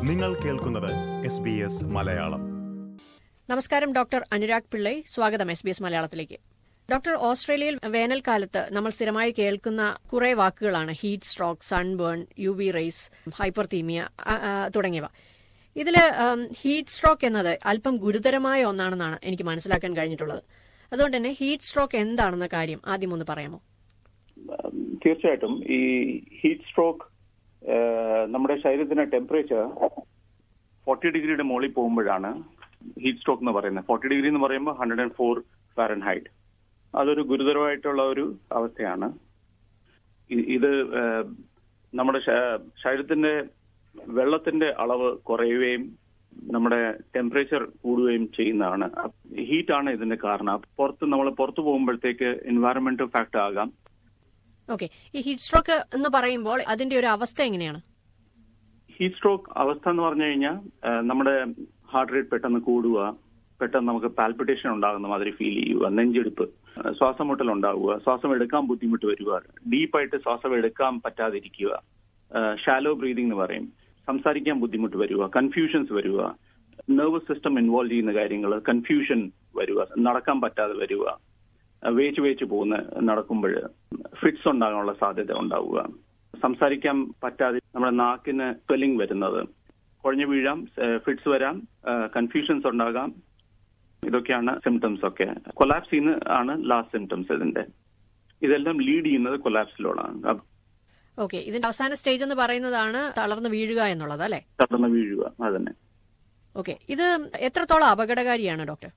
നിങ്ങൾ കേൾക്കുന്നത് S B S Malayalam നമസ്കാരം ഡോക്ടർ അനുരാഗ് പിള്ളൈ സ്വാഗതം എസ് ബി എസ് മലയാളത്തിലേക്ക് ഡോക്ടർ ഓസ്ട്രേലിയയിൽ വേനൽക്കാലത്ത് നമ്മൾ സ്ഥിരമായി കേൾക്കുന്ന കുറെ വാക്കുകളാണ് heat stroke sunburn U V rays hyperthermia തുടങ്ങിയവ ഇതിൽ ഹീറ്റ് സ്ട്രോക്ക് എന്നത് അല്പം ഗുരുതരമായ ഒന്നാണെന്നാണ് എനിക്ക് മനസ്സിലാക്കാൻ കഴിഞ്ഞിട്ടുള്ളത് അതുകൊണ്ട് തന്നെ ഹീറ്റ് സ്ട്രോക്ക് എന്താണെന്ന കാര്യം ആദ്യം ഒന്ന് പറയാമോ തീർച്ചയായിട്ടും ഈ ഹീറ്റ് സ്ട്രോക്ക് നമ്മുടെ ശരീരത്തിന്റെ ടെമ്പറേച്ചർ ഫോർട്ടി ഡിഗ്രിയുടെ മുകളിൽ പോകുമ്പോഴാണ് ഹീറ്റ് സ്ട്രോക്ക് എന്ന് പറയുന്നത് ഫോർട്ടി ഡിഗ്രി എന്ന് പറയുമ്പോൾ hundred and four Fahrenheit അതൊരു ഗുരുതരമായിട്ടുള്ള ഒരു അവസ്ഥയാണ് ഇ- ഇത് ഏഹ്, നമ്മുടെ ശ- ശരീരത്തിന്റെ വെള്ളത്തിന്റെ അളവ് കുറയുകയും നമ്മുടെ ടെമ്പറേച്ചർ കൂടുകയും ചെയ്യുന്നതാണ് ഹീറ്റാണ് ഇതിന്റെ കാരണം പുറത്ത് നമ്മൾ പുറത്തു പോകുമ്പോഴത്തേക്ക് എൻവയറമെന്റൽ ഫാക്ടർ ആകാം ഓക്കെ ഈ ഹീറ്റ് സ്ട്രോക്ക് എന്ന് പറയുമ്പോൾ അതിന്റെ ഒരു അവസ്ഥ എങ്ങനെയാണ് ഹീറ്റ് സ്ട്രോക്ക് അവസ്ഥ എന്ന് പറഞ്ഞു കഴിഞ്ഞാൽ നമ്മുടെ ഹാർട്ട് റേറ്റ് പെട്ടെന്ന് കൂടുക പെട്ടെന്ന് നമുക്ക് പാൽപിറ്റേഷൻ ഉണ്ടാകുന്ന മാതിരി ഫീൽ ചെയ്യുക നെഞ്ചെടുപ്പ് ആ, ശ്വാസം മുട്ടൽ ഉണ്ടാവുക ശ്വാസം എടുക്കാൻ ബുദ്ധിമുട്ട് വരിക ഡീപ്പായിട്ട് ശ്വാസം എടുക്കാൻ പറ്റാതിരിക്കുക ഷാലോ ബ്രീതിങ് എന്ന് പറയും സംസാരിക്കാൻ ബുദ്ധിമുട്ട് വരിക കൺഫ്യൂഷൻസ് വരിക നെർവസ് സിസ്റ്റം ഇൻവോൾവ് ചെയ്യുന്ന കാര്യങ്ങൾ കൺഫ്യൂഷൻ വരിക നടക്കാൻ പറ്റാതെ വരിക വേച്ച് വേച്ച് പോകുന്ന നടക്കുമ്പോൾ ഫിറ്റ്സ് ഉണ്ടാകാനുള്ള സാധ്യത ഉണ്ടാവുക സംസാരിക്കാൻ പറ്റാതെ നമ്മുടെ നാക്കിന് സ്വെല്ലിംഗ് വരുന്നത് കുഴഞ്ഞു വീഴാം ഫിറ്റ്സ് വരാം കൺഫ്യൂഷൻസ് ഉണ്ടാകാം ഇതൊക്കെയാണ് സിംറ്റംസ് ഒക്കെ കൊലാപ്സിന്ന് ആണ് ലാസ്റ്റ് സിംറ്റംസ് ഇതിന്റെ ഇതെല്ലാം ലീഡ് ചെയ്യുന്നത് കൊലാപ്സിലോടാണ് ഓക്കെ ഇതിന്റെ അവസാന സ്റ്റേജ് എന്ന് പറയുന്നതാണ് തളർന്നു വീഴുക എന്നുള്ളത് അല്ലെ തളർന്ന് വീഴുക അതന്നെ ഓക്കെ ഇത് എത്രത്തോളം അപകടകാരിയാണ് ഡോക്ടർ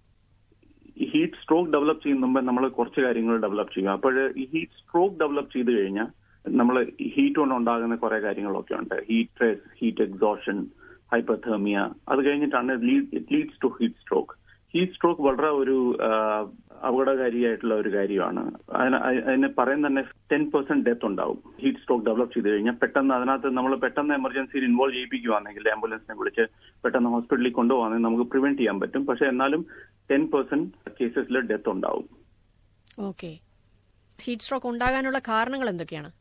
ഈ ഹീറ്റ് സ്ട്രോക്ക് ഡെവലപ്പ് ചെയ്യുന്ന മുമ്പ് നമ്മൾ കുറച്ച് കാര്യങ്ങൾ ഡെവലപ്പ് ചെയ്യും അപ്പോൾ ഈ ഹീറ്റ് സ്ട്രോക്ക് ഡെവലപ്പ് ചെയ്ത് കഴിഞ്ഞാൽ നമ്മൾ ഹീറ്റ് കൊണ്ട് ഉണ്ടാകുന്ന കുറെ കാര്യങ്ങളൊക്കെ ഉണ്ട് heat stress heat exhaustion hyperthermia അത് കഴിഞ്ഞിട്ടാണ് it leads to heat stroke heat stroke വളരെ ഒരു ആ, അപകടകാരിയായിട്ടുള്ള ഒരു കാര്യമാണ് അതിന് അ- അതിന് പറയുന്ന തന്നെ ടെൻ പെർസെന്റ് ഡെത്ത് ഉണ്ടാവും ഹീറ്റ് സ്ട്രോക്ക് ഡെവലപ്പ് ചെയ്ത് കഴിഞ്ഞാൽ പെട്ടെന്ന് അതിനകത്ത് നമ്മൾ പെട്ടെന്ന് എമർജൻസിയിൽ ഇൻവോൾവ് ചെയ്യിപ്പിക്കുവാണെങ്കിൽ ആംബുലൻസിനെ വിളിച്ച് പെട്ടെന്ന് ഹോസ്പിറ്റലിൽ കൊണ്ടുപോകാണെങ്കിൽ നമുക്ക് പ്രിവെന്റ് ചെയ്യാൻ പറ്റും പക്ഷെ എന്നാലും ടെൻ പെർസെന്റ് കേസസിൽ ഡെത്ത് ഉണ്ടാവും ഓക്കെ ഹീറ്റ് സ്ട്രോക്ക് ഉണ്ടാകാനുള്ള കാരണങ്ങൾ എന്തൊക്കെയാണ്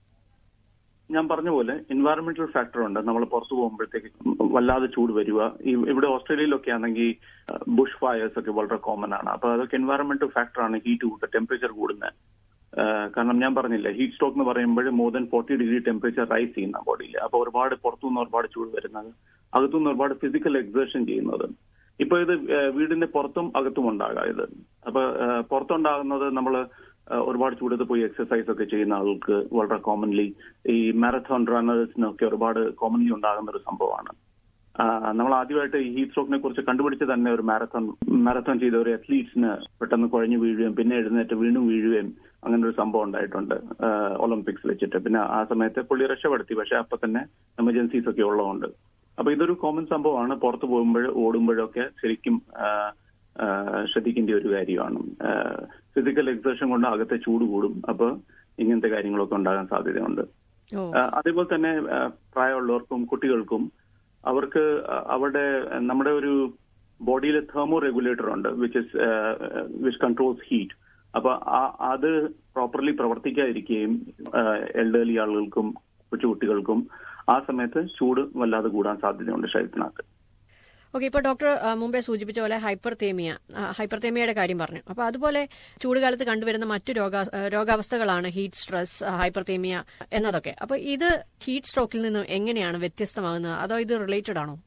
ഞാൻ പറഞ്ഞ പോലെ എൻവയറമെന്റൽ ഫാക്ടർ ഉണ്ട് നമ്മൾ പുറത്തു പോകുമ്പോഴത്തേക്ക് വല്ലാതെ ചൂട് വരിക ഈ- ഇവിടെ ഓസ്ട്രേലിയയിലൊക്കെ ആണെങ്കിൽ ബുഷ് ഫയർസ് ഒക്കെ വളരെ കോമൺ ആണ് അപ്പൊ അതൊക്കെ എൻവയറമെന്റൽ ഫാക്ടർ ആണ് ഹീറ്റ് കൂടുക ടെമ്പറേച്ചർ കൂടുന്നത് കാരണം ഞാൻ പറഞ്ഞില്ല ഹീറ്റ് സ്ട്രോക്ക് എന്ന് പറയുമ്പോൾ more than forty degree temperature rise ചെയ്യുന്ന ബോഡിയിൽ അപ്പൊ ഒരുപാട് പുറത്തുനിന്ന് ഒരുപാട് ചൂട് വരുന്നത് അകത്തുനിന്ന് ഒരുപാട് ഫിസിക്കൽ എക്സേഷൻ ചെയ്യുന്നത് ഇപ്പൊ ഇത് ഏഹ്, വീടിന്റെ പുറത്തും അകത്തും ഉണ്ടാകാം ഇത് അപ്പൊ ഏഹ്, പുറത്തുണ്ടാകുന്നത് നമ്മൾ ഒരുപാട് ചൂടത്ത് പോയി എക്സസൈസ് ഒക്കെ ചെയ്യുന്ന ആൾക്ക് വളരെ കോമൺലി ഈ മാരത്തോൺ റണ്ണേഴ്സിനൊക്കെ ഒരുപാട് കോമൺലി ഉണ്ടാകുന്ന ഒരു സംഭവമാണ് നമ്മൾ ആദ്യമായിട്ട് ഈ ഹീറ്റ് സ്ട്രോക്കിനെ കുറിച്ച് കണ്ടുപിടിച്ച് തന്നെ ഒരു മാരത്തോൺ മാരത്തോൺ ചെയ്ത ഒരു അത്ലീറ്റ്സിന് പെട്ടെന്ന് കുഴഞ്ഞു വീഴുകയും പിന്നെ എഴുന്നേറ്റ് വീണ്ടും വീഴുകയും അങ്ങനെ ഒരു സംഭവം ഉണ്ടായിട്ടുണ്ട് ഒളിമ്പിക്സ് വെച്ചിട്ട് പിന്നെ ആ സമയത്ത് പുള്ളി രക്ഷപ്പെടുത്തി പക്ഷെ അപ്പൊ തന്നെ എമർജൻസീസ് ഒക്കെ ഉള്ളതുകൊണ്ട് അപ്പൊ ഇതൊരു കോമൺ സംഭവമാണ് പുറത്തു പോകുമ്പോൾ ഓടുമ്പോഴൊക്കെ ശരിക്കും ആ, ആ, ശ്രദ്ധിക്കേണ്ട ഒരു കാര്യമാണ് ഫിസിക്കൽ എക്സേഷൻ കൊണ്ട് അകത്തെ ചൂട് കൂടും അപ്പൊ ഇങ്ങനത്തെ കാര്യങ്ങളൊക്കെ ഉണ്ടാകാൻ സാധ്യതയുണ്ട് ഓ ആ, അതേപോലെ തന്നെ ആ, പ്രായമുള്ളവർക്കും കുട്ടികൾക്കും അവർക്ക് ആ, അവരുടെ ആ, നമ്മുടെ ഒരു ബോഡിയിൽ തെർമോ റെഗുലേറ്റർ ഉണ്ട് which is which controls heat അപ്പൊ ആ- അത് പ്രോപ്പർലി പ്രവർത്തിക്കാതിരിക്കുകയും എൽഡേർലി ആളുകൾക്കും കൊച്ചുകുട്ടികൾക്കും ആ സമയത്ത് ചൂട് വല്ലാതെ കൂടാൻ സാധ്യതയുണ്ട് ശരീരത്തിനകത്ത് ഓക്കെ ഇപ്പോൾ ഡോക്ടർ ആ, മുമ്പേ സൂചിപ്പിച്ച പോലെ ഹൈപ്പർതേമിയ ആ, ഹൈപ്പർതേമിയയുടെ കാര്യം പറഞ്ഞു അപ്പോൾ അതുപോലെ ചൂടുകാലത്ത് കണ്ടുവരുന്ന മറ്റു രോഗ ആ, രോഗാവസ്ഥകളാണ് ഹീറ്റ് സ്ട്രെസ് ആ, ഹൈപ്പർതേമിയ എന്നതൊക്കെ അപ്പോൾ ഇത് ഹീറ്റ് സ്ട്രോക്കിൽ നിന്നും എങ്ങനെയാണ് വ്യത്യസ്തമാകുന്നത് അതോ ഇത് റിലേറ്റഡ് ആണോ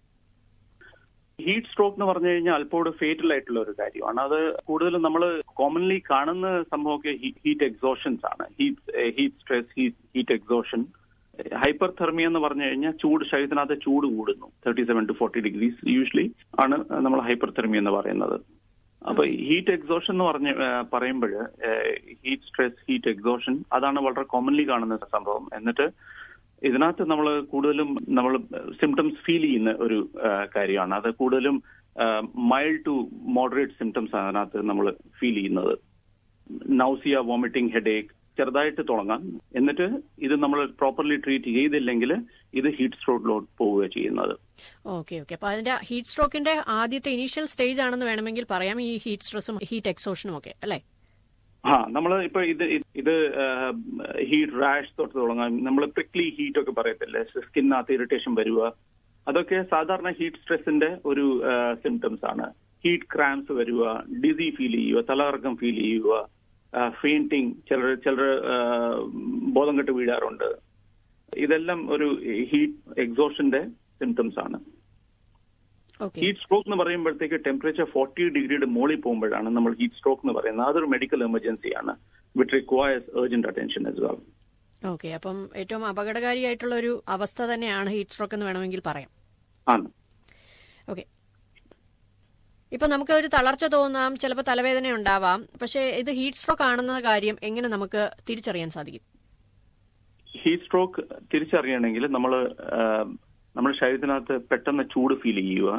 ഹീറ്റ് സ്ട്രോക്ക് എന്ന് പറഞ്ഞു കഴിഞ്ഞാൽ അല്പോട് ഫേറ്റൽ ആയിട്ടുള്ള ഒരു കാര്യമാണ് അത് കൂടുതലും നമ്മൾ കോമൺലി കാണുന്ന സംഭവമൊക്കെ ഹീറ്റ് എക്സോഷൻസ് ആണ് heat heat stress heat exhaustion hyperthermia എന്ന് പറഞ്ഞു കഴിഞ്ഞാൽ ചൂട് ശരീരത്തിനകത്ത് ചൂട് കൂടുന്നു thirty seven to forty degrees usually ആണ് നമ്മൾ ഹൈപ്പർ തെർമിയ എന്ന് പറയുന്നത് അപ്പൊ ഹീറ്റ് എക്സോഷൻ എന്ന് പറഞ്ഞ് പറയുമ്പോൾ ഹീറ്റ് സ്ട്രെസ് ഹീറ്റ് എക്സോഷൻ അതാണ് വളരെ കോമൺലി കാണുന്ന സംഭവം എന്നിട്ട് ഇതിനകത്ത് നമ്മൾ കൂടുതലും നമ്മൾ സിംറ്റംസ് ഫീൽ ചെയ്യുന്ന ഒരു ആ, കാര്യമാണ് അത് കൂടുതലും മൈൽഡ് ടു മോഡറേറ്റ് സിംറ്റംസ് ആണ് അതിനകത്ത് നമ്മൾ ഫീൽ ചെയ്യുന്നത് നൗസിയ വോമിറ്റിംഗ് ഹെഡേക്ക് ചെറുതായിട്ട് തുടങ്ങാം എന്നിട്ട് ഇത് നമ്മൾ പ്രോപ്പർലി ട്രീറ്റ് ചെയ്തില്ലെങ്കിൽ ഇത് ഹീറ്റ് സ്ട്രോക്കിലോട്ട് പോവുക ചെയ്യുന്നത് ഓക്കെ ഓക്കെ അപ്പോൾ അതിന്റെ ഹീറ്റ് സ്ട്രോക്കിന്റെ ആദ്യത്തെ ഇനീഷ്യൽ സ്റ്റേജ് ആണെന്ന് വേണമെങ്കിൽ പറയാം ഈ ഹീറ്റ് സ്ട്രെസ്സും ഹീറ്റ് എക്സോഷനും ഒക്കെ അല്ലേ ആ നമ്മൾ ഇപ്പൊ ഇത് ഇത് ഹീറ്റ് റാഷ് തൊട്ട് തുടങ്ങാം നമ്മൾ പ്രിക്ലി ഹീറ്റ് ഒക്കെ പറയത്തില്ലേ സ്കിന്നകത്ത് ഇറിറ്റേഷൻ വരിക അതൊക്കെ സാധാരണ ഹീറ്റ് സ്ട്രെസിന്റെ ഒരു സിംറ്റംസ് ആണ് ഹീറ്റ് ക്രാംസ് വരിക ഡിസി ഫീൽ ചെയ്യുക തലകറക്കം ഫീൽ ചെയ്യുക ഫെയിന്റിങ് ചിലർ ചിലർ ബോധം കെട്ട് വീഴാറുണ്ട് ഇതെല്ലാം ഒരു ഹീറ്റ് എക്സോഷന്റെ സിംറ്റംസ് ആണ് ഓക്കെ ഹീറ്റ് സ്ട്രോക്ക് എന്ന് പറയുമ്പോഴത്തേക്ക് ടെമ്പറേച്ചർ ഫോർട്ടി ഡിഗ്രിയുടെ മുകളിൽ പോകുമ്പോഴാണ് നമ്മൾ ഹീറ്റ് സ്ട്രോക്ക് എന്ന് പറയുന്നത് അതൊരു മെഡിക്കൽ എമർജൻസിയാണ് which requires urgent attention as well okay അപ്പം ഏറ്റവും അപകടകാരിയായിട്ടുള്ള ഒരു അവസ്ഥ തന്നെയാണ് ഹീറ്റ് സ്ട്രോക്ക് എന്ന് വേണമെങ്കിൽ പറയാം ആണ് ഓക്കെ ഇപ്പൊ നമുക്ക് ഒരു തളർച്ച തോന്നാം ചിലപ്പോൾ തലവേദന ഉണ്ടാവാം പക്ഷേ ഇത് ഹീറ്റ് സ്ട്രോക്ക് ആണെന്ന കാര്യം എങ്ങനെ നമുക്ക് തിരിച്ചറിയാൻ സാധിക്കും ഹീറ്റ് സ്ട്രോക്ക് തിരിച്ചറിയണമെങ്കിൽ നമ്മൾ നമ്മുടെ ശരീരത്തിനകത്ത് പെട്ടെന്ന് ചൂട് ഫീൽ ചെയ്യുക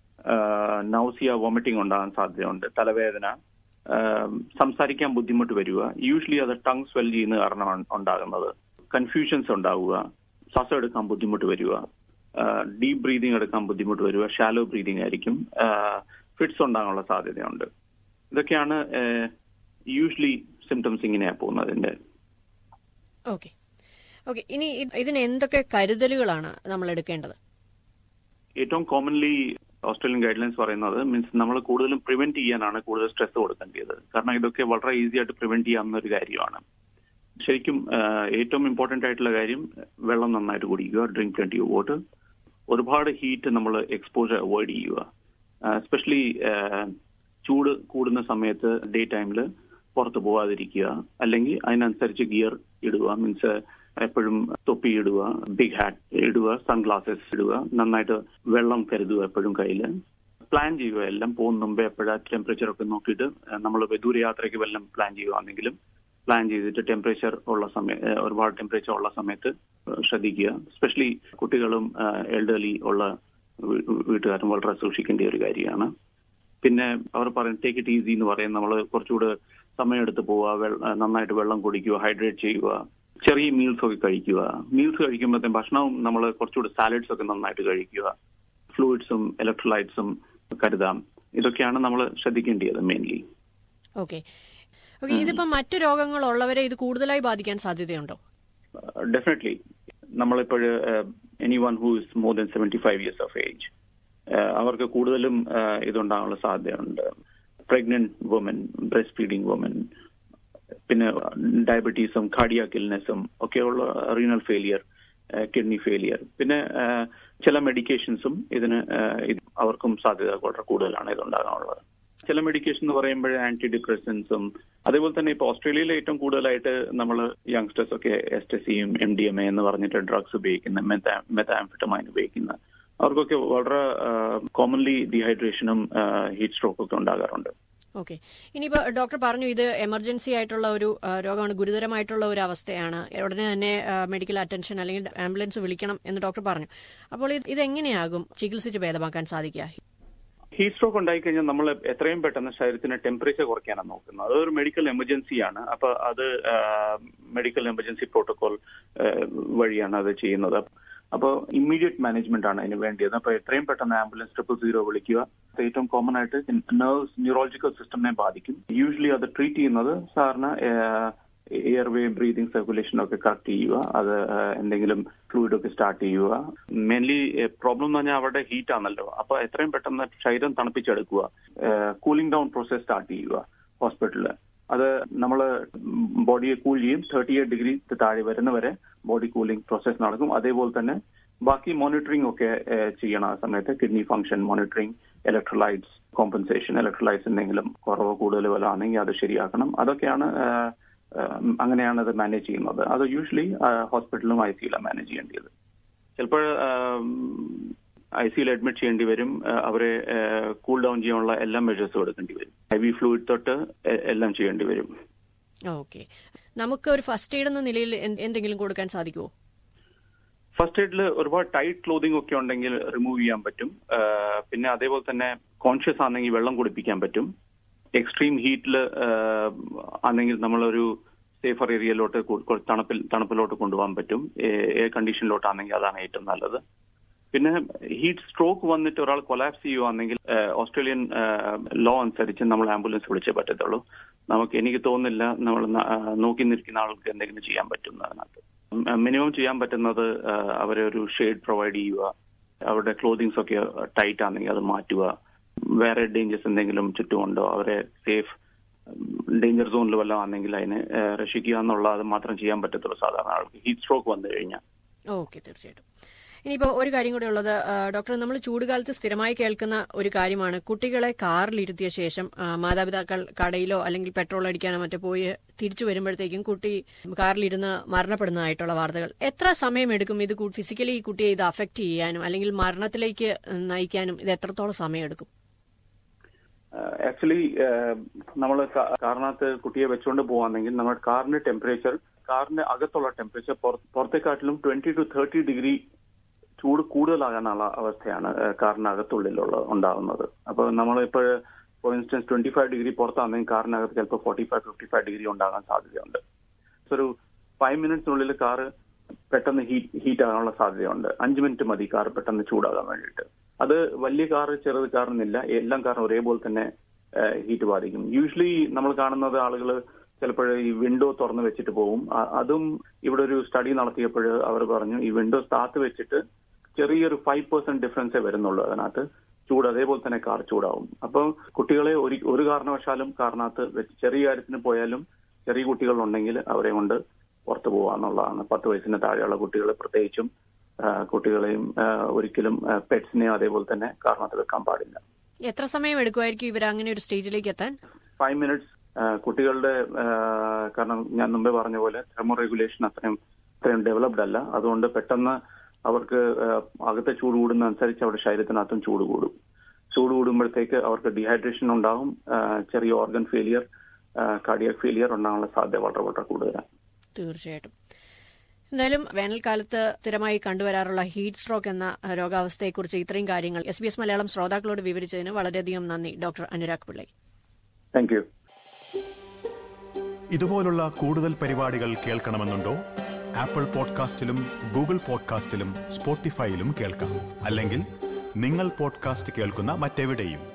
നൗസിയ വോമിറ്റിംഗ് ഉണ്ടാകാൻ സാധ്യതയുണ്ട് തലവേദന ആ, സംസാരിക്കാൻ ബുദ്ധിമുട്ട് വരിക യൂഷ്വലി അത് ടങ് സ്വെൽ ചെയ്യുന്ന കാരണമാണ് ഉണ്ടാകുന്നത് കൺഫ്യൂഷൻസ് ഉണ്ടാവുക ശ്വാസം എടുക്കാൻ ബുദ്ധിമുട്ട് വരിക ഡീപ് ബ്രീതിങ് എടുക്കാൻ ബുദ്ധിമുട്ട് വരിക ഷാലോ ബ്രീതിങ് ആയിരിക്കും ഫിറ്റ്സ് ഉണ്ടാകാനുള്ള സാധ്യതയുണ്ട് ഇതൊക്കെയാണ് യൂഷ്വലി സിംറ്റംസ് ഇങ്ങനെയാണ് പോകുന്നത് അതിന്റെ ഓക്കെ ഓക്കെ ഇനി ഇത് ഇതിന് എന്തൊക്കെ കരുതലുകളാണ് നമ്മൾ എടുക്കേണ്ടത് ഏറ്റവും കോമൺലി ഓസ്ട്രേലിയൻ ഗൈഡ് ലൈൻസ് പറയുന്നത് മീൻസ് നമ്മൾ കൂടുതലും പ്രിവെന്റ് ചെയ്യാനാണ് കൂടുതൽ സ്ട്രെസ് കൊടുക്കേണ്ടത് കാരണം ഇതൊക്കെ വളരെ ഈസി ആയിട്ട് പ്രിവെന്റ് ചെയ്യാവുന്ന ഒരു കാര്യമാണ് ശരിക്കും ആ, ഏറ്റവും ഇമ്പോർട്ടന്റ് ആയിട്ടുള്ള കാര്യം വെള്ളം നന്നായിട്ട് കുടിക്കുക ഡ്രിങ്ക് പ്ലെന്റി വാട്ടർ ഒരുപാട് ഹീറ്റ് നമ്മൾ എക്സ്പോജർ അവോയ്ഡ് ചെയ്യുക എസ്പെഷ്യലി ചൂട് കൂടുന്ന സമയത്ത് ഡേ ടൈമിൽ പുറത്ത് പോവാതിരിക്കുക അല്ലെങ്കിൽ അതിനനുസരിച്ച് ഗിയർ ഇടുക മീൻസ് എപ്പോഴും തൊപ്പി ഇടുക ബിഗ് ഹാറ്റ് ഇടുക സൺഗ്ലാസസ് ഇടുക നന്നായിട്ട് വെള്ളം കരുതുക എപ്പോഴും കയ്യിൽ പ്ലാൻ ചെയ്യുക എല്ലാം പോകുന്ന മുമ്പേ എപ്പോഴാ ടെമ്പറേച്ചർ ഒക്കെ നോക്കിയിട്ട് നമ്മൾ ദൂരയാത്രയ്ക്ക് വല്ലതും പ്ലാൻ ചെയ്യുകയാണെങ്കിലും പ്ലാൻ ചെയ്തിട്ട് ടെമ്പറേച്ചർ ഉള്ള സമയം ഒരുപാട് ടെമ്പറേച്ചർ ഉള്ള സമയത്ത് ശ്രദ്ധിക്കുക എസ്പെഷ്യലി കുട്ടികളും എൽഡർലി ഉള്ള വീ- വീട്ടുകാരും വളരെ സൂക്ഷിക്കേണ്ട ഒരു കാര്യമാണ് പിന്നെ അവർ പറയും ടേക്ക് ഇറ്റ് ഈസി എന്ന് പറയും നമ്മൾ കുറച്ചുകൂടെ സമയമെടുത്ത് പോവുക വെള്ള- നന്നായിട്ട് വെള്ളം കുടിക്കുക ഹൈഡ്രേറ്റ് ചെയ്യുക ചെറിയ മീൽസ് ഒക്കെ കഴിക്കുക മീൽസ് കഴിക്കുമ്പോഴത്തേക്കും ഭക്ഷണവും നമ്മൾ കുറച്ചുകൂടെ സാലഡ്സ് ഒക്കെ നന്നായിട്ട് കഴിക്കുക ഫ്ലൂയിഡ്സും ഇലക്ട്രോലൈറ്റ്സും കരുതാം ഇതൊക്കെയാണ് നമ്മൾ ശ്രദ്ധിക്കേണ്ടത് മെയിൻലി ഓക്കെ ഓക്കെ ഇതിപ്പം മറ്റു രോഗങ്ങളുള്ളവരെ ഇത് കൂടുതലായി ബാധിക്കാൻ സാധ്യതയുണ്ടോ ഡെഫിനറ്റ്ലി നമ്മളിപ്പോൾ anyone who is more than seventy five years of age അവർക്ക് കൂടുതലും uh, ഇതുണ്ടാകാനുള്ള സാധ്യതയുണ്ട് pregnant women breast feeding women പിന്നെ ഡയബറ്റീസും കാർഡിയാക് ഇൽനെസ്സും ഒക്കെയുള്ള റീനൽ ഫെയിലിയർ കിഡ്നി ഫെയിലിയർ പിന്നെ uh, ചില മെഡിക്കേഷൻസും ഇതിന് uh, ഇത് അവർക്കും സാധ്യത വളരെ കൂടുതലാണ് ഇതുണ്ടാകാനുള്ളത് ചില മെഡിക്കേഷൻ എന്ന് പറയുമ്പോൾ ആന്റി ഡിപ്രസൻസും അതേപോലെ തന്നെ ഇപ്പൊ ഓസ്ട്രേലിയയിൽ ഏറ്റവും കൂടുതലായിട്ട് നമ്മൾ യങ്സ്റ്റേഴ്സ് ഒക്കെ എസ്റ്റസിയും എം ഡി എം എ എന്ന് പറഞ്ഞിട്ട് ഡ്രഗ്സ് ഉപയോഗിക്കുന്ന മെത്താംഫിറ്റമൈൻ ഉപയോഗിക്കുന്ന അവർക്കൊക്കെ വളരെ കോമൺലി ഡീഹൈഡ്രേഷനും ഹീറ്റ് സ്ട്രോക്കും ഒക്കെ ഉണ്ടാകാറുണ്ട് ഓക്കെ ഇനിയിപ്പോ ഡോക്ടർ പറഞ്ഞു ഇത് എമർജൻസി ആയിട്ടുള്ള ഒരു ആ, രോഗമാണ് ഗുരുതരമായിട്ടുള്ള ഒരു അവസ്ഥയാണ് ഉടനെ തന്നെ ആ, മെഡിക്കൽ അറ്റൻഷൻ അല്ലെങ്കിൽ ആംബുലൻസ് വിളിക്കണം എന്ന് ഡോക്ടർ പറഞ്ഞു അപ്പോൾ ഇത് ഇതെങ്ങനെയാകും ചികിത്സിച്ച് ഭേദമാക്കാൻ സാധിക്കുക ഹീറ്റ് സ്ട്രോക്ക് ഉണ്ടായിക്കഴിഞ്ഞാൽ നമ്മൾ എത്രയും പെട്ടെന്ന് ശരീരത്തിന് ടെമ്പറേച്ചർ കുറയ്ക്കാനാണ് നോക്കുന്നത് അതൊരു മെഡിക്കൽ എമർജൻസിയാണ് അപ്പൊ അത് മെഡിക്കൽ എമർജൻസി പ്രോട്ടോകോൾ വഴിയാണ് അത് ചെയ്യുന്നത് അപ്പോൾ ഇമ്മീഡിയറ്റ് മാനേജ്മെന്റ് ആണ് അതിന് വേണ്ടിയത് അപ്പൊ എത്രയും പെട്ടെന്ന് ആംബുലൻസ് ട്രിപ്പിൾ സീറോ വിളിക്കുക ഏറ്റവും കോമൺ ആയിട്ട് നെർവ്സ് ന്യൂറോളജിക്കൽ സിസ്റ്റമിനെ ബാധിക്കും യൂഷ്വലി അത് ട്രീറ്റ് ചെയ്യുന്നത് സാറിന് എയർവേ ബ്രീതിങ് സർക്കുലേഷൻ ഒക്കെ കറക്റ്റ് ചെയ്യുക അത് ആ, എന്തെങ്കിലും ഫ്ലൂയിഡ് ഒക്കെ സ്റ്റാർട്ട് ചെയ്യുക മെയിൻലി പ്രോബ്ലം എന്ന് പറഞ്ഞാൽ അവിടെ ഹീറ്റ് ആണല്ലോ അപ്പൊ എത്രയും പെട്ടെന്ന് ശരീരം തണുപ്പിച്ചെടുക്കുക കൂളിംഗ് ഡൗൺ പ്രോസസ് സ്റ്റാർട്ട് ചെയ്യുക ഹോസ്പിറ്റലിൽ അത് നമ്മൾ ബോഡിയെ കൂൾ ചെയ്യും തേർട്ടി എയ്റ്റ് ഡിഗ്രി താഴെ വരുന്നവരെ ബോഡി കൂളിംഗ് പ്രോസസ് നടക്കും അതേപോലെ തന്നെ ബാക്കി മോണിറ്ററിംഗ് ഒക്കെ ഏഹ്, ചെയ്യണം ആ സമയത്ത് kidney function monitoring electrolytes compensation electrolytes എന്തെങ്കിലും കുറവ് കൂടുതൽ വല്ല ആണെങ്കിൽ അത് ശരിയാക്കണം അതൊക്കെയാണ് ഏഹ്, ഏഹ്, അങ്ങനെയാണ് അത് മാനേജ് ചെയ്യുന്നത് അത് യൂഷ്വലി ഹോസ്പിറ്റലും ഐ സിയിലാണ് മാനേജ് ചെയ്യേണ്ടത് ചിലപ്പോൾ ഐ സിയിൽ അഡ്മിറ്റ് ചെയ്യേണ്ടി വരും ഏഹ്, അവരെ കൂൾ ഡൗൺ ചെയ്യാനുള്ള എല്ലാ മെഷേഴ്സും എടുക്കേണ്ടി വരും ഹെവി ഫ്ലൂയിഡ് തൊട്ട് എ- എല്ലാം ചെയ്യേണ്ടി വരും ഓക്കെ നമുക്ക് ഒരു ഫസ്റ്റ് എയ്ഡ് എന്ന നിലയിൽ എന്ത് എന്തെങ്കിലും കൊടുക്കാൻ സാധിക്കുമോ ഫസ്റ്റ് എയ്ഡിൽ ഒരുപാട് ടൈറ്റ് ക്ലോതിങ് ഒക്കെ ഉണ്ടെങ്കിൽ റിമൂവ് ചെയ്യാൻ പറ്റും ആഹ് പിന്നെ അതേപോലെ തന്നെ കോൺഷ്യസ് ആണെങ്കിൽ വെള്ളം കുടിപ്പിക്കാൻ പറ്റും എക്സ്ട്രീം ഹീറ്റിൽ ആണെങ്കിൽ നമ്മളൊരു സേഫർ ഏരിയയിലോട്ട് കു- കു- തണുപ്പിൽ തണുപ്പിലോട്ട് കൊണ്ടുപോകാൻ പറ്റും എയർ കണ്ടീഷനിലോട്ടാണെങ്കിൽ അതാണ് ഏറ്റവും നല്ലത് പിന്നെ ഹീറ്റ് സ്ട്രോക്ക് വന്നിട്ട് ഒരാൾ കൊലാപ്സ് ചെയ്യുവാണെങ്കിൽ ഓസ്ട്രേലിയൻ ലോ അനുസരിച്ച് നമ്മൾ ആംബുലൻസ് വിളിച്ചേ പറ്റത്തുള്ളൂ നമുക്ക് എനിക്ക് തോന്നുന്നില്ല നമ്മൾ ന- ആ, നോക്കി നിൽക്കുന്ന ആൾക്ക് എന്തെങ്കിലും ചെയ്യാൻ പറ്റും അതിനകത്ത് മിനിമം ചെയ്യാൻ പറ്റുന്നത് ആ, അവരെ ഒരു ഷെയ്ഡ് പ്രൊവൈഡ് ചെയ്യുക അവരുടെ ക്ലോതിങ്സ് ഒക്കെ ടൈറ്റ് ആണെങ്കിൽ അത് മാറ്റുക വേറെ ഡേഞ്ചേഴ്സ് എന്തെങ്കിലും ചുറ്റുമുണ്ടോ അവരെ സേഫ് ഡേഞ്ചർ സോണിൽ വല്ലതും ആണെങ്കിൽ അതിനെ ഏഹ്, രക്ഷിക്കുക എന്നുള്ള അത് മാത്രം ചെയ്യാൻ പറ്റത്തുള്ളൂ സാധാരണ ആൾക്ക് ഹീറ്റ് സ്ട്രോക്ക് വന്നു കഴിഞ്ഞാൽ ഓക്കെ തീർച്ചയായിട്ടും ഇനിയിപ്പോൾ ഒരു കാര്യം കൂടെ ഉള്ളത് ആ, ഡോക്ടർ നമ്മൾ ചൂടുകാലത്ത് സ്ഥിരമായി കേൾക്കുന്ന ഒരു കാര്യമാണ് കുട്ടികളെ കാറിലിരുത്തിയ ശേഷം ആ, മാതാപിതാക്കൾ കടയിലോ അല്ലെങ്കിൽ പെട്രോൾ അടിക്കാനോ മറ്റോ പോയി തിരിച്ചു വരുമ്പോഴത്തേക്കും കുട്ടി കാറിലിരുന്ന് മരണപ്പെടുന്നതായിട്ടുള്ള വാർത്തകൾ എത്ര സമയമെടുക്കും ഇത് ഫിസിക്കലി ഈ കുട്ടിയെ ഇത് അഫക്റ്റ് ചെയ്യാനും അല്ലെങ്കിൽ മരണത്തിലേക്ക് നയിക്കാനും ഇത് എത്രത്തോളം സമയമെടുക്കും ആക്ച്വലി നമ്മൾ കാറിനകത്ത് കുട്ടിയെ വെച്ചുകൊണ്ട് പോവാണെങ്കിൽ നമ്മുടെ കാറിന്റെ ടെമ്പറേച്ചർ കാറിന്റെ അകത്തുള്ള ടെമ്പറേച്ചർ പുറത്തെക്കാട്ടിലും ട്വന്റി ടു തേർട്ടി ഡിഗ്രി ചൂട് കൂടുതലാകാനുള്ള അവസ്ഥയാണ് ഏഹ്, കാറിനകത്തുള്ളിലുള്ള ഉണ്ടാകുന്നത് അപ്പോൾ നമ്മളിപ്പോൾ for instance twenty five degree പുറത്താണെങ്കിൽ കാറിനകത്ത് ചിലപ്പോൾ forty five fifty five degree ഉണ്ടാകാൻ സാധ്യതയുണ്ട് So, ഒരു ഫൈവ് മിനിറ്റ്സിനുള്ളിൽ കാറ് പെട്ടെന്ന് ഹീറ്റ് ഹീറ്റ് ആകാനുള്ള സാധ്യതയുണ്ട് അഞ്ച് മിനിറ്റ് മതി കാർ പെട്ടെന്ന് ചൂടാകാൻ വേണ്ടിയിട്ട് അത് വലിയ കാറ് ചെറുത് കാറെന്നില്ല എല്ലാം കാറും ഒരേപോലെ തന്നെ ഹീറ്റ് ബാധിക്കും യൂഷ്വലി നമ്മൾ കാണുന്നത് ആളുകൾ ചിലപ്പോൾ ഈ വിൻഡോ തുറന്ന് വെച്ചിട്ട് പോകും അ- അതും ഇവിടെ ഒരു സ്റ്റഡി നടത്തിയപ്പോൾ അവർ പറഞ്ഞു ഈ വിൻഡോ താത്ത് വെച്ചിട്ട് ചെറിയൊരു ഫൈവ് പെർസെന്റ് ഡിഫറൻസേ വരുന്നുള്ളൂ അതിനകത്ത് ചൂട് അതേപോലെ തന്നെ കാർ ചൂടാവും അപ്പോൾ കുട്ടികളെ ഒരു ഒരു കാരണവശാലും കാറിനകത്ത് വെച്ച് ചെറിയ കാര്യത്തിന് പോയാലും ചെറിയ കുട്ടികളുണ്ടെങ്കിൽ അവരെ കൊണ്ട് പുറത്തു പോകാന്നുള്ളതാണ് പത്ത് വയസ്സിന് താഴെയുള്ള കുട്ടികൾ പ്രത്യേകിച്ചും ആ, കുട്ടികളെയും ആ, ഒരിക്കലും പെറ്റ്സിനെയും അതേപോലെ തന്നെ കാറിനകത്ത് വെക്കാൻ പാടില്ല എത്ര സമയം എടുക്കുമായിരിക്കും ഇവർ അങ്ങനെ ഒരു സ്റ്റേജിലേക്ക് എത്താൻ ഫൈവ് മിനിറ്റ്സ് കുട്ടികളുടെ ആ, കാരണം ഞാൻ മുമ്പേ പറഞ്ഞ പോലെ തെർമോ റെഗുലേഷൻ അത്രയും അത്രയും ഡെവലപ്ഡ് അല്ല അതുകൊണ്ട് പെട്ടെന്ന് അവർക്ക് ആ, അകത്തെ ചൂട് കൂടുന്ന അനുസരിച്ച് അവരുടെ ശരീരത്തിനകത്തും ചൂട് കൂടും ചൂട് കൂടുമ്പോഴത്തേക്ക് അവർക്ക് ഡീഹൈഡ്രേഷൻ ഉണ്ടാകും ആ, ചെറിയ ഓർഗൻ ഫെയിലിയർ കാർഡിയക് ഫെയിലിയർ ഉണ്ടാകാനുള്ള സാധ്യത വളരെ വളരെ കൂടുതലാണ് തീർച്ചയായിട്ടും എന്തായാലും വേനൽക്കാലത്ത് സ്ഥിരമായി കണ്ടുവരാറുള്ള ഹീറ്റ് സ്ട്രോക്ക് എന്ന രോഗാവസ്ഥയെക്കുറിച്ച് ഇത്രയും കാര്യങ്ങൾ എസ് ബി എസ് മലയാളം ശ്രോതാക്കളോട് വിവരിച്ചതിന് വളരെയധികം നന്ദി doctor Anurag Pillai thank you ഇതുപോലുള്ള കൂടുതൽ പരിപാടികൾ കേൾക്കണമെന്നുണ്ടോ ആപ്പിൾ പോഡ്കാസ്റ്റിലും ഗൂഗിൾ പോഡ്കാസ്റ്റിലും സ്പോട്ടിഫൈയിലും കേൾക്കാം അല്ലെങ്കിൽ നിങ്ങൾ പോഡ്കാസ്റ്റ് കേൾക്കുന്ന മറ്റെവിടെയും